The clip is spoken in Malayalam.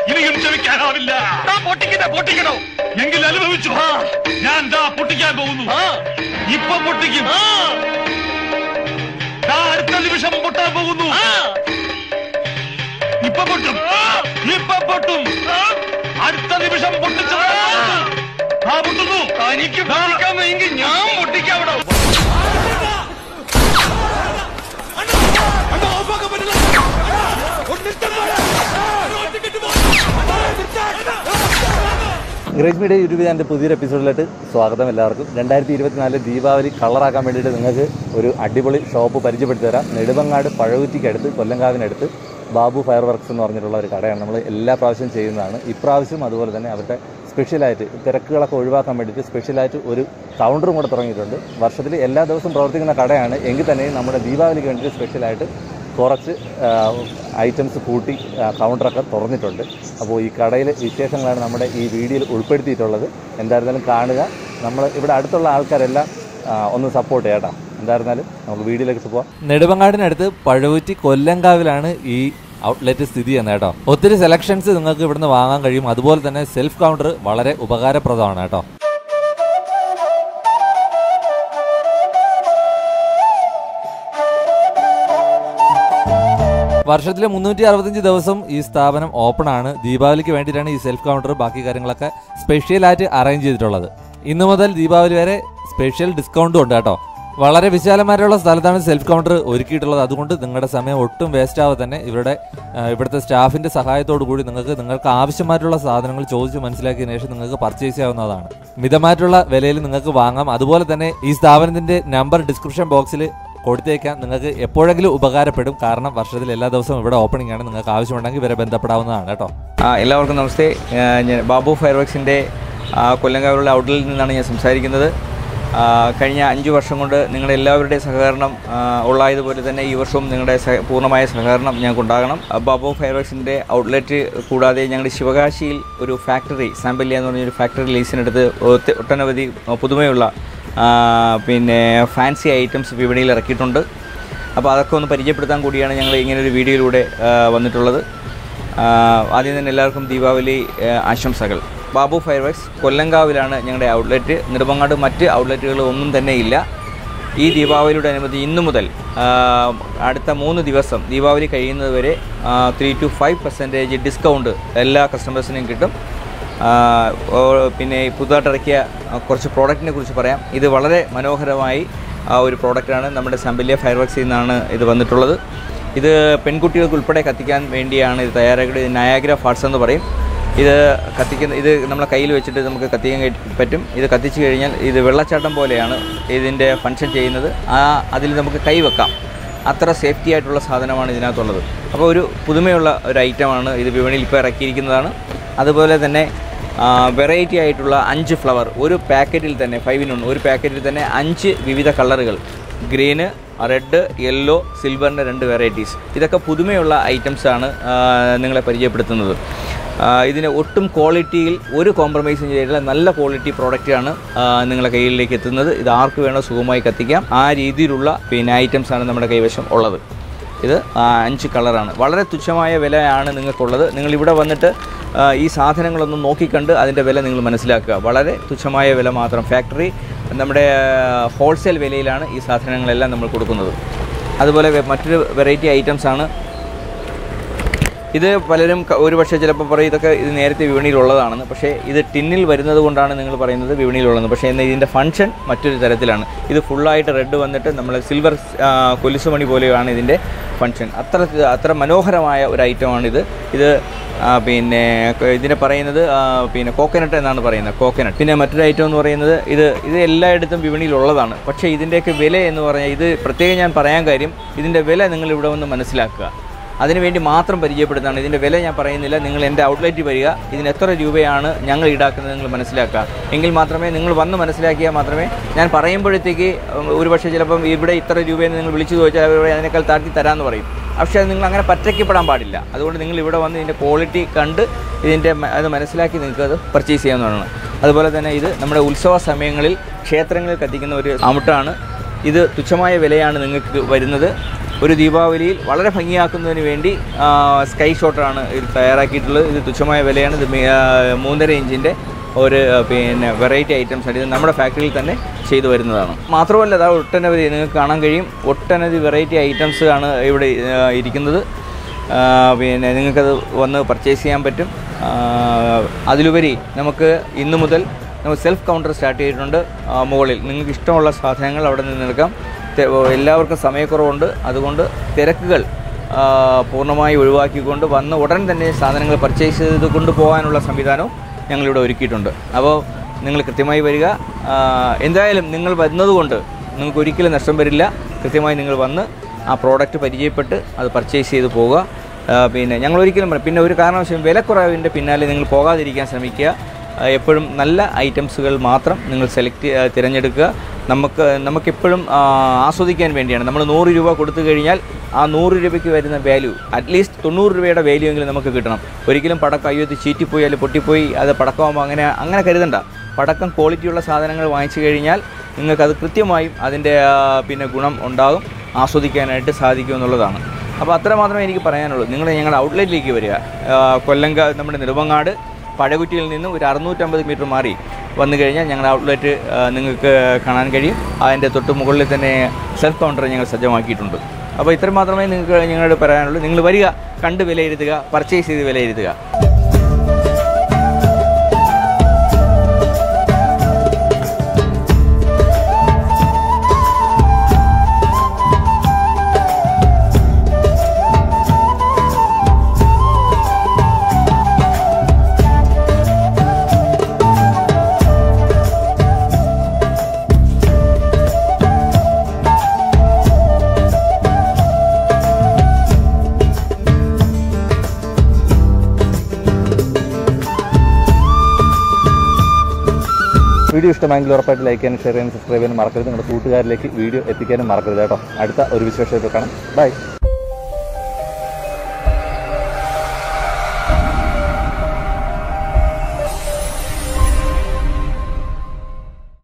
ഇനിയും ക്ഷമിക്കാനാവില്ല പൊട്ടിക്കട്ടെ പൊട്ടിക്കണോ എങ്കിൽ അനുഭവിച്ചു ഞാൻ ദാ പൊട്ടിക്കാൻ പോകുന്നു ഇപ്പൊ പൊട്ടിക്കും ദാ അടുത്ത നിമിഷം പൊട്ടാൻ പോകുന്നു ഇപ്പൊ പൊട്ടും ഇപ്പൊ പൊട്ടും അടുത്ത നിമിഷം പൊട്ടിച്ചു ആ പൊട്ടുന്നു എനിക്ക് പൊട്ടിക്കാമെങ്കിൽ ഞാൻ പൊട്ടിക്കാവിടോ ഗ്രേറ്റ് മീഡിയ യൂട്യൂബ് ചാനലിൻ്റെ പുതിയൊരു എപ്പിസോഡിലായിട്ട് സ്വാഗതം എല്ലാവർക്കും രണ്ടായിരത്തി ഇരുപത്തിനാല് ദീപാവലി കളറാക്കാൻ വേണ്ടിയിട്ട് നിങ്ങൾക്ക് ഒരു അടിപൊളി ഷോപ്പ് പരിചയപ്പെടുത്തി തരാം നെടുമങ്ങാട് പഴകുറ്റിക്കടുത്ത് കൊല്ലങ്കാവിനടുത്ത് ബാബു ഫയർ വർക്ക്സ് എന്ന് പറഞ്ഞിട്ടുള്ള ഒരു കടയാണ് നമ്മൾ എല്ലാ പ്രാവശ്യവും ചെയ്യുന്നതാണ് ഇപ്രാവശ്യം അതുപോലെ തന്നെ അവരുടെ സ്പെഷ്യലായിട്ട് തിരക്കുകളൊക്കെ ഒഴിവാക്കാൻ വേണ്ടിയിട്ട് സ്പെഷ്യലായിട്ട് ഒരു കൗണ്ടറും കൂടെ തുടങ്ങിയിട്ടുണ്ട് വർഷത്തിൽ എല്ലാ ദിവസവും പ്രവർത്തിക്കുന്ന കടയാണ് എങ്കിൽ തന്നെയും നമ്മുടെ ദീപാവലിക്ക് വേണ്ടിയിട്ട് സ്പെഷ്യലായിട്ട് കുറച്ച് ഐറ്റംസ് കൂട്ടി ആ, കൗണ്ടറൊക്കെ തുറന്നിട്ടുണ്ട് അപ്പോൾ ഈ കടയിലെ വിശേഷങ്ങളാണ് നമ്മുടെ ഈ വീഡിയോയിൽ ഉൾപ്പെടുത്തിയിട്ടുള്ളത് എന്തായിരുന്നാലും കാണുക നമ്മൾ ഇവിടെ അടുത്തുള്ള ആൾക്കാരെല്ലാം ആ, ഒന്ന് സപ്പോർട്ട് ചെയ്യാം കേട്ടോ എന്തായിരുന്നാലും നമുക്ക് വീഡിയോയിലേക്ക് പോവാം നെടുമങ്ങാടിനടുത്ത് പഴുവുറ്റി കൊല്ലങ്കാവിലാണ് ഈ ഔട്ട്ലെറ്റ് സ്ഥിതി ചെയ്യുന്നത് കേട്ടോ ഒത്തിരി സെലക്ഷൻസ് നിങ്ങൾക്ക് ഇവിടുന്ന് വാങ്ങാൻ കഴിയും അതുപോലെ തന്നെ സെൽഫ് കൗണ്ടർ വളരെ ഉപകാരപ്രദമാണ് കേട്ടോ വർഷത്തിലെ മുന്നൂറ്റി അറുപത്തഞ്ച് ദിവസം ഈ സ്ഥാപനം ഓപ്പൺ ആണ് ദീപാവലിക്ക് വേണ്ടിയിട്ടാണ് ഈ സെൽഫ് കൗണ്ടർ ബാക്കി കാര്യങ്ങളൊക്കെ സ്പെഷ്യലായിട്ട് അറേഞ്ച് ചെയ്തിട്ടുള്ളത് ഇന്നു മുതൽ ദീപാവലി വരെ സ്പെഷ്യൽ ഡിസ്കൗണ്ടും ഉണ്ട് കേട്ടോ വളരെ വിശാലമായിട്ടുള്ള സ്ഥലത്താണ് സെൽഫ് കൗണ്ടർ ഒരുക്കിയിട്ടുള്ളത് അതുകൊണ്ട് നിങ്ങളുടെ സമയം ഒട്ടും വേസ്റ്റ് ആവാതെ തന്നെ ഇവരുടെ ആ, ഇവിടുത്തെ സ്റ്റാഫിന്റെ സഹായത്തോടു കൂടി നിങ്ങൾക്ക് നിങ്ങൾക്ക് ആവശ്യമായിട്ടുള്ള സാധനങ്ങൾ ചോദിച്ച് മനസ്സിലാക്കിയതിനു ശേഷം നിങ്ങൾക്ക് പർച്ചേസ് ചെയ്യാവുന്നതാണ് മിതമായിട്ടുള്ള വിലയിൽ നിങ്ങൾക്ക് വാങ്ങാം അതുപോലെ തന്നെ ഈ സ്ഥാപനത്തിന്റെ നമ്പർ ഡിസ്ക്രിപ്ഷൻ ബോക്സിൽ കൊടുത്തേക്കാം നിങ്ങൾക്ക് എപ്പോഴെങ്കിലും ഉപകാരപ്പെടും കാരണം വർഷത്തിൽ എല്ലാ ദിവസവും ഇവിടെ ഓപ്പണിംഗ് ആണ് നിങ്ങൾക്ക് ആവശ്യമുണ്ടെങ്കിൽ ഇവരെ ബന്ധപ്പെടാവുന്നതാണ് കേട്ടോ ആ, എല്ലാവർക്കും നമസ്തേ ആ, ഞാൻ ബാബു ഫയർവർക്സിൻ്റെ കൊല്ലങ്കാവിലുള്ള ഔട്ട്ലെറ്റിൽ നിന്നാണ് ഞാൻ സംസാരിക്കുന്നത് ആ, കഴിഞ്ഞ അഞ്ച് വർഷം കൊണ്ട് നിങ്ങളുടെ എല്ലാവരുടെയും സഹകരണം ആ, ഉള്ളായതുപോലെ തന്നെ ഈ വർഷവും നിങ്ങളുടെ സഹ- പൂർണ്ണമായ സഹകരണം ഞങ്ങൾക്കുണ്ടാകണം ആ, ബാബു ഫയർവർക്സിൻ്റെ ഔട്ട്ലെറ്റ് കൂടാതെ ഞങ്ങളുടെ ശിവകാശിയിൽ ഒരു ഫാക്ടറി സാമ്പല്യ എന്ന് പറഞ്ഞൊരു ഫാക്ടറി ലീസിനെടുത്ത് ഒത്ത- ഒട്ടനവധി പുതുമയുള്ള ആ, പിന്നെ ഫാൻസി ഐറ്റംസ് വിപണിയിൽ ഇറക്കിയിട്ടുണ്ട് അപ്പോൾ അതൊക്കെ ഒന്ന് പരിചയപ്പെടുത്താൻ കൂടിയാണ് ഞങ്ങൾ ഇങ്ങനൊരു വീഡിയോയിലൂടെ ആ, വന്നിട്ടുള്ളത് ആ, ആദ്യം തന്നെ എല്ലാവർക്കും ദീപാവലി ആ, ആശംസകൾ ബാബു ഫയർവർക്സ് കൊല്ലങ്കാവിലാണ് ഞങ്ങളുടെ ഔട്ട്ലെറ്റ് നെടുമങ്ങാട് മറ്റ് ഔട്ട്ലെറ്റുകൾ ഒന്നും തന്നെ ഇല്ല ഈ ദീപാവലിയുടെ അനുമതി ഇന്നു മുതൽ ആ, അടുത്ത മൂന്ന് ദിവസം ദീപാവലി കഴിയുന്നത് വരെ three two five percentage discount എല്ലാ കസ്റ്റമേഴ്സിനും കിട്ടും ആ, ഓ, പിന്നെ ഈ പുതുതായിട്ട് ഇറക്കിയ ആ, കുറച്ച് പ്രോഡക്റ്റിനെ കുറിച്ച് പറയാം ഇത് വളരെ മനോഹരമായി ആ, ഒരു പ്രോഡക്റ്റാണ് നമ്മുടെ സമ്പല്യ ഫയർവർക്സിൽ നിന്നാണ് ഇത് വന്നിട്ടുള്ളത് ഇത് പെൺകുട്ടികൾക്ക് ഉൾപ്പെടെ കത്തിക്കാൻ വേണ്ടിയാണ് ഇത് തയ്യാറാക്കിയത് ഇത് നയാഗ്ര ഫാർട്സ് എന്ന് പറയും ഇത് കത്തിക്കുന്ന ഇത് നമ്മളെ കയ്യിൽ വെച്ചിട്ട് നമുക്ക് കത്തിക്കാൻ കഴി- പറ്റും ഇത് കത്തിച്ച് കഴിഞ്ഞാൽ ഇത് വെള്ളച്ചാട്ടം പോലെയാണ് ഇതിൻ്റെ ഫങ്ഷൻ ചെയ്യുന്നത് ആ അതിൽ നമുക്ക് കൈ വെക്കാം അത്ര സേഫ്റ്റി ആയിട്ടുള്ള സാധനമാണ് ഇതിനകത്തുള്ളത് അപ്പോൾ ഒരു പുതുമയുള്ള ഒരു ഐറ്റമാണ് ഇത് വിപണിയിൽ ഇപ്പോൾ ഇറക്കിയിരിക്കുന്നതാണ് അതുപോലെ തന്നെ വെറൈറ്റി ആയിട്ടുള്ള അഞ്ച് ഫ്ലവർ ഒരു പാക്കറ്റിൽ തന്നെ ഫൈവിനൊന്ന് ഒരു പാക്കറ്റിൽ തന്നെ അഞ്ച് വിവിധ കളറുകൾ ഗ്രീന് റെഡ് യെല്ലോ സിൽവറിൻ്റെ രണ്ട് വെറൈറ്റീസ് ഇതൊക്കെ പുതുമയുള്ള ഐറ്റംസാണ് നിങ്ങളെ പരിചയപ്പെടുത്തുന്നത് ആ, ഇതിന് ഒട്ടും ക്വാളിറ്റിയിൽ ഒരു കോംപ്രമൈസും ചെയ്തിട്ടുള്ള നല്ല ക്വാളിറ്റി പ്രോഡക്റ്റാണ് നിങ്ങളുടെ കയ്യിലേക്ക് എത്തുന്നത് ഇത് ആർക്ക് വേണോ സുഖമായി കത്തിക്കാം ആ രീതിയിലുള്ള പിന്നെ ഐറ്റംസാണ് നമ്മുടെ കൈവശം ഉള്ളത് ഇത് ആ, അഞ്ച് കളറാണ് വളരെ തുച്ഛമായ വിലയാണ് നിങ്ങൾക്കുള്ളത് നിങ്ങൾ ഇവിടെ വന്നിട്ട് ആ, ഈ സാധനങ്ങളൊന്നും നോക്കിക്കണ്ട് അതിൻ്റെ വില നിങ്ങൾ മനസ്സിലാക്കുക വളരെ തുച്ഛമായ വില മാത്രം ഫാക്ടറി നമ്മുടെ ഹോൾസെയിൽ വിലയിലാണ് ഈ സാധനങ്ങളെല്ലാം നമ്മൾ കൊടുക്കുന്നത് അതുപോലെ വെ- മറ്റൊരു വെറൈറ്റി ഐറ്റംസ് ആണ് ഇത് പലരും ക- ഒരു പക്ഷേ ചിലപ്പോൾ പറയും ഇതൊക്കെ ഇത് നേരത്തെ വിപണിയിലുള്ളതാണെന്ന് പക്ഷേ ഇത് ടിന്നിൽ വരുന്നത് കൊണ്ടാണ് നിങ്ങൾ പറയുന്നത് വിപണിയിലുള്ളത് പക്ഷേ എന്നാൽ ഇതിൻ്റെ ഫങ്ഷൻ മറ്റൊരു തരത്തിലാണ് ഇത് ഫുള്ളായിട്ട് റെഡ് വന്നിട്ട് നമ്മൾ സിൽവർ കൊലുസുമണി പോലെയാണ് ഇതിൻ്റെ ഫങ്ഷൻ അത്ര അത്ര മനോഹരമായ ഒരു ഐറ്റമാണിത് ഇത് ആ, പിന്നെ ക- ഇതിനെ പറയുന്നത് ആ, പിന്നെ കോക്കനട്ട് എന്നാണ് പറയുന്നത് കോക്കനട്ട് പിന്നെ മറ്റൊരു ഐറ്റം എന്ന് പറയുന്നത് ഇത് ഇത് എല്ലായിടത്തും വിപണിയിലുള്ളതാണ് പക്ഷേ ഇതിൻ്റെയൊക്കെ വില എന്ന് പറഞ്ഞാൽ ഇത് പ്രത്യേകം ഞാൻ പറയാൻ കാര്യം ഇതിൻ്റെ വില നിങ്ങൾ ഇവിടെ വന്ന് മനസ്സിലാക്കുക അതിനുവേണ്ടി മാത്രം പരിചയപ്പെടുത്താണ് ഇതിൻ്റെ വില ഞാൻ പറയുന്നില്ല നിങ്ങൾ എൻ്റെ ഔട്ട്ലെറ്റിൽ വരിക ഇതിന് എത്ര രൂപയാണ് ഞങ്ങൾ ഈടാക്കുന്നത് നിങ്ങൾ മനസ്സിലാക്കുക എങ്കിൽ മാത്രമേ നിങ്ങൾ വന്ന് മനസ്സിലാക്കിയാൽ മാത്രമേ ഞാൻ പറയുമ്പോഴത്തേക്ക് ഉം, ഒരുപക്ഷെ ചിലപ്പം ഇവിടെ ഇത്ര രൂപയെന്ന് നിങ്ങൾ വിളിച്ചു ചോദിച്ചാൽ അവർ അതിനേക്കാൾ താഴ്ത്തി തരാമെന്ന് പറയും പക്ഷേ അത് നിങ്ങൾ അങ്ങനെ പറ്റയ്ക്കപ്പെടാൻ പാടില്ല അതുകൊണ്ട് നിങ്ങൾ ഇവിടെ വന്ന് ഇതിൻ്റെ ക്വാളിറ്റി കണ്ട് ഇതിൻ്റെ മ- അത് മനസ്സിലാക്കി നിങ്ങൾക്ക് അത് പർച്ചേസ് ചെയ്യാവുന്നതാണ് അതുപോലെ തന്നെ ഇത് നമ്മുടെ ഉത്സവ സമയങ്ങളിൽ ക്ഷേത്രങ്ങളിൽ കത്തിക്കുന്ന ഒരു അമുട്ടാണ് ഇത് തുച്ഛമായ വിലയാണ് നിങ്ങൾക്ക് വരുന്നത് ഒരു ദീപാവലിയിൽ വളരെ ഭംഗിയാക്കുന്നതിന് വേണ്ടി ആ, സ്കൈ ഷോട്ടാണ് ഇത് തയ്യാറാക്കിയിട്ടുള്ളത് ഇത് തുച്ഛമായ വിലയാണ് ഇത് മി- ആ, മൂന്നര ഇഞ്ചിൻ്റെ ഒരു ആ, പിന്നെ വെറൈറ്റി ഐറ്റംസ് ആണ് ഇത് നമ്മുടെ ഫാക്ടറിയിൽ തന്നെ ചെയ്തു വരുന്നതാണ് മാത്രമല്ല അതാ ഒട്ടനവധി നിങ്ങൾക്ക് കാണാൻ കഴിയും ഒട്ടനവധി വെറൈറ്റി ഐറ്റംസ് ആണ് ഇവിടെ ആ, ഇരിക്കുന്നത് ആ, പിന്നെ നിങ്ങൾക്കത് വന്ന് പർച്ചേസ് ചെയ്യാൻ പറ്റും ആ, അതിലുപരി നമുക്ക് ഇന്നു മുതൽ നമുക്ക് സെൽഫ് കൗണ്ടർ സ്റ്റാർട്ട് ചെയ്തിട്ടുണ്ട് ആ, മുകളിൽ നിങ്ങൾക്ക് ഇഷ്ടമുള്ള സാധനങ്ങൾ അവിടെ നിന്ന് എടുക്കാം തെ- എല്ലാവർക്കും സമയക്കുറവുണ്ട് അതുകൊണ്ട് തിരക്കുകൾ ആ, പൂർണ്ണമായി ഒഴിവാക്കിക്കൊണ്ട് വന്ന് ഉടൻ തന്നെ സാധനങ്ങൾ പർച്ചേസ് ചെയ്ത് കൊണ്ടുപോകാനുള്ള സംവിധാനവും ഞങ്ങളിവിടെ ഒരുക്കിയിട്ടുണ്ട് അപ്പോൾ നിങ്ങൾ കൃത്യമായി വരിക ആ, എന്തായാലും നിങ്ങൾ വരുന്നതുകൊണ്ട് നിങ്ങൾക്ക് ഒരിക്കലും നഷ്ടം വരില്ല കൃത്യമായി നിങ്ങൾ വന്ന് ആ പ്രോഡക്റ്റ് പരിചയപ്പെട്ട് അത് പർച്ചേസ് ചെയ്ത് പോവുക ആ, പിന്നെ ഞങ്ങൾ ഒരിക്കലും പറ- പിന്നെ ഒരു കാരണവശാലും വിലക്കുറവിൻ്റെ പിന്നാലെ നിങ്ങൾ പോകാതിരിക്കാൻ ശ്രമിക്കുക ആ, എപ്പോഴും നല്ല ഐറ്റംസുകൾ മാത്രം നിങ്ങൾ സെലക്ട് തിരഞ്ഞെടുക്കുക നമുക്ക് നമുക്കെപ്പോഴും ആ, ആസ്വദിക്കാൻ വേണ്ടിയാണ് നമ്മൾ നൂറ് രൂപ കൊടുത്തു കഴിഞ്ഞാൽ ആ നൂറ് രൂപയ്ക്ക് വരുന്ന വാല്യൂ അറ്റ്ലീസ്റ്റ് തൊണ്ണൂറ് രൂപയുടെ വാല്യൂ എങ്കിലും നമുക്ക് കിട്ടണം ഒരിക്കലും പടക്കം അയ്യോ ഇത് ചീറ്റിപ്പോയി അല്ലെങ്കിൽ പൊട്ടിപ്പോയി അത് പടക്കമാകുമ്പോൾ അങ്ങനെ അങ്ങനെ കരുതണ്ട പടക്കം ക്വാളിറ്റിയുള്ള സാധനങ്ങൾ വാങ്ങിച്ചു കഴിഞ്ഞാൽ നിങ്ങൾക്കത് കൃത്യമായും അതിൻ്റെ ആ, പിന്നെ ഗുണം ഉണ്ടാകും ആസ്വദിക്കാനായിട്ട് സാധിക്കും എന്നുള്ളതാണ് അപ്പോൾ അത്ര മാത്രമേ എനിക്ക് പറയാനുള്ളൂ നിങ്ങൾ ഞങ്ങളുടെ ഔട്ട്ലെറ്റിലേക്ക് വരിക ആ, കൊല്ലങ്ക നമ്മുടെ നെടുമങ്ങാട് പഴകുറ്റിയിൽ നിന്നും ഒരു അറുന്നൂറ്റമ്പത് മീറ്റർ മാറി വന്നു കഴിഞ്ഞാൽ ഞങ്ങളുടെ ഔട്ട്ലെറ്റ് ആ, നിങ്ങൾക്ക് കാണാൻ കഴിയും അതിൻ്റെ തൊട്ട് മുകളിൽ തന്നെ സെൽഫ് കൗണ്ടർ ഞങ്ങൾ സജ്ജമാക്കിയിട്ടുണ്ട് അപ്പോൾ ഇത്ര മാത്രമേ നിങ്ങൾക്ക് ഞങ്ങളോട് പറയാനുള്ളൂ നിങ്ങൾ വരിക കണ്ട് വിലയിരുത്തുക പർച്ചേസ് ചെയ്ത് വിലയിരുത്തുക വീഡിയോ ഇഷ്ടമെങ്കിൽ ഉറപ്പായിട്ട് ലൈക്ക് ചെയ്യാനും ഷെയർ ചെയ്യാനും സബ്സ്ക്രൈബ് ചെയ്യാനും മറക്കരുത് നിങ്ങളുടെ കൂട്ടുകാരിലേക്ക് വീഡിയോ എത്തിക്കാനും മറക്കരുത് കേട്ടോ അടുത്ത ഒരു വിശേഷത്തിൽ കാണാം ബൈ